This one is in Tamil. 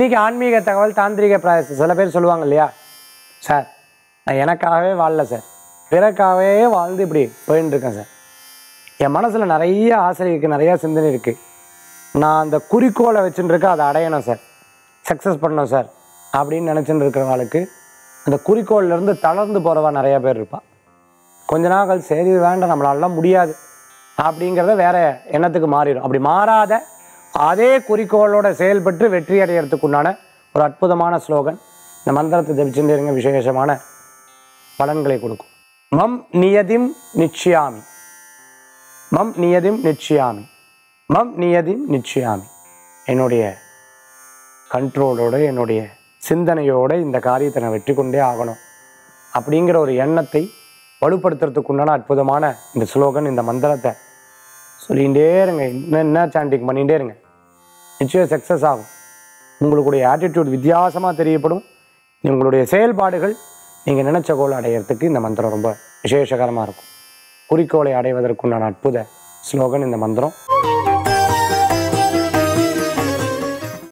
இன்னைக்கு ஆன்மீக தகவல் தாந்திரிக பிராயசம் சில பேர் சொல்லுவாங்க இல்லையா சார் நான் எனக்காகவே வாழல சார் பிறக்காகவே வாழ்ந்து இப்படி போயின்னு இருக்கேன் சார் என் மனசில் நிறைய ஆசை இருக்குது நிறைய சிந்தனை இருக்குது நான் அந்த குறிக்கோளை வச்சுட்டு இருக்கேன் அதை அடையணும் சார் சக்ஸஸ் பண்ணணும் சார் அப்படின்னு நினச்சிட்டு இருக்கிறவங்களுக்கு அந்த குறிக்கோள்லேருந்து தளர்ந்து போகிறவா நிறைய பேர் இருப்பாள் கொஞ்ச நாள் கழிச்சு சரி இது வேண்டாம் நம்மளாலாம் முடியாது அப்படிங்கிறத வேற எண்ணத்துக்கு மாறிடும் அப்படி மாறாத அதே குறிக்கோளோட செயல்பட்டு வெற்றி அடையறதுக்கு உண்டான ஒரு அற்புதமான ஸ்லோகன் இந்த மந்திரத்தை ஜபிச்சுட்டு இருங்க விசேஷமான பலன்களை கொடுக்கும் மம் நியதிம் நிச்சயாமி மம் நியதிம் நிச்சயாமி மம் நியதிம் நிச்சயாமி என்னுடைய கண்ட்ரோலோட என்னுடைய சிந்தனையோட இந்த காரியத்தை நான் வெற்றி கொண்டே ஆகணும் அப்படிங்கிற ஒரு எண்ணத்தை வலுப்படுத்துறதுக்கு உண்டான அற்புதமான இந்த ஸ்லோகன் இந்த மந்திரத்தை சொல்லிகிட்டே இருங்க இன்னும் என்ன சாண்டிங் பண்ணிகிட்டே இருங்க நிச்சயம் சக்ஸஸ் ஆகும் உங்களுடைய ஆட்டிடியூட் வித்தியாசமாக தெரியப்படும் உங்களுடைய செயல்பாடுகள் நீங்கள் நினச்ச கோல் அடையிறதுக்கு இந்த மந்திரம் ரொம்ப விசேஷகரமாக இருக்கும் குறிக்கோளை அடைவதற்குண்டான அற்புத ஸ்லோகன் இந்த மந்திரம்